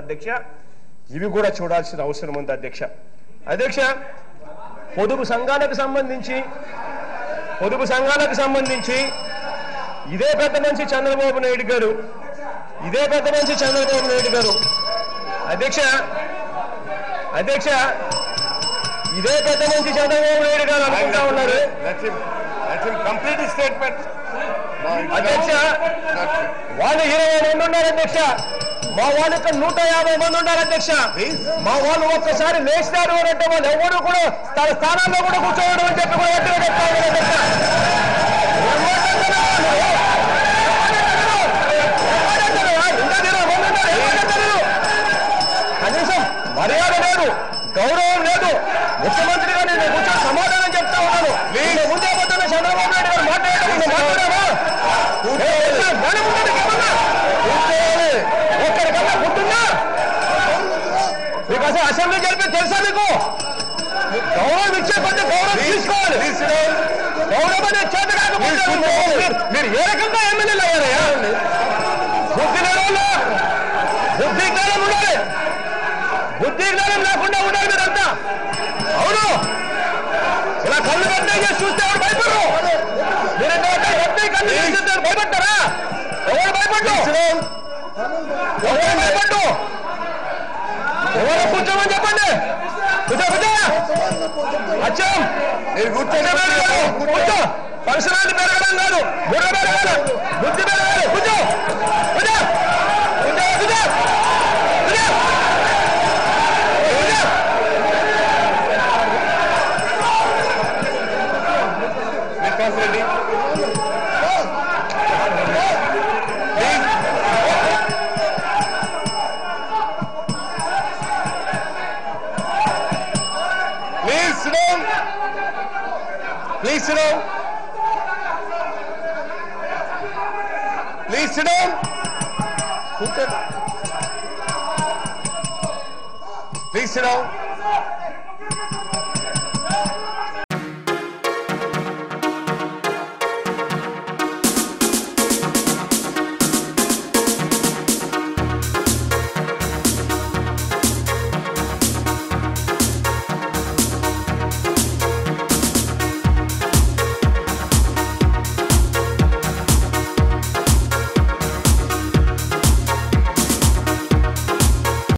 అధ్యక్ష ఇవి కూడా చూడాల్సిన అవసరం ఉంది అధ్యక్ష అధ్యక్ష పొదుపు సంఘాలకు సంబంధించి పొదుపు సంఘాలకు సంబంధించి ఇదే పెద్ద మనిషి చంద్రబాబు నాయుడు గారు ఇదే పెద్ద మనిషి చంద్రబాబు నాయుడు గారు అధ్యక్ష అధ్యక్ష ఇదే పెద్ద మనిషి చంద్రబాబు నాయుడు గారు అనుకుంటా ఉన్నారు Let him, let him complete his statement. No, it's అధ్యక్ష not- not true. వాళ్ళు ఇరవై మంది ఉన్నారు అధ్యక్ష మా వాళ్ళు ఇక్కడ నూట యాభై మంది ఉన్నారు అధ్యక్ష మా వాళ్ళు ఒక్కసారి లేచినారు అని అంటే వాళ్ళు ఎవరు కూడా తన స్థానాల్లో కూడా కూర్చోవడం అని చెప్పి కూడా గట్టిగా చెప్తా ఉన్నారు అధ్యక్ష ఏం మాట్లాడుతున్నారు వాళ్ళు? ఏం మాట్లాడుతున్నారు? ఇంకా ఇరవై మంది ఉన్నారు. ఏం మాట్లాడుతున్నారు? కనీసం మర్యాద లేదు గౌరవం లేదు ముఖ్యమంత్రిగా నేను కూర్చొని సమాధానం చెప్తా ఉన్నాను నేను ముందే పోతున్న చంద్రబాబు నాయుడు గారు మాట్లాడేటప్పుడు నేను మాట్లాడామా ఏ, ఏ, జ్ఞానం ఉందా నీకు ఏమన్నా? కూర్చోవాలి. ఒక్కడికన్నా పుట్టిందా మీకు అసలు అసెంబ్లీ జరిపి తెలుసా మీకు గౌరవం ఇచ్చే కొద్ది గౌరవం తీసుకోవాలి గౌరవం అనేది చేత కాకపోతే మీరు- మీరు ఏ రకంగా ఎమ్మెల్యేలు అయ్యారయ్యా బుద్ధి లేని వాళ్ళు బుద్ధి జ్ఞానం ఉండాలి బుద్ధి జ్ఞానం లేకుండా ఉండాలి మీరంతా అవును ఇలా కళ్ళు పెద్ద చేసి చూస్తే ఎవరు భయపడరు మీరంతా పెద్ద కళ్ళు చేసి చూస్తే ఎవరు భయపడతారా ఎవరు భయపడ్డు ఎవరు భయపడ్డు ఎవరు కూర్చోమని చెప్పండి కూర్చో కూర్చో అచ్చం మీరు కూర్చోండి. కూర్చో పరిసరాలు పెరగడం కాదు బుర్ర పెరగాలి బుద్ధి పెరగాలి కూర్చో కూర్చో కూర్చో కూర్చో కూర్చో కూర్చో Vikas Reddy. Please. Please sit down. Please sit down. Please sit down. Please sit down.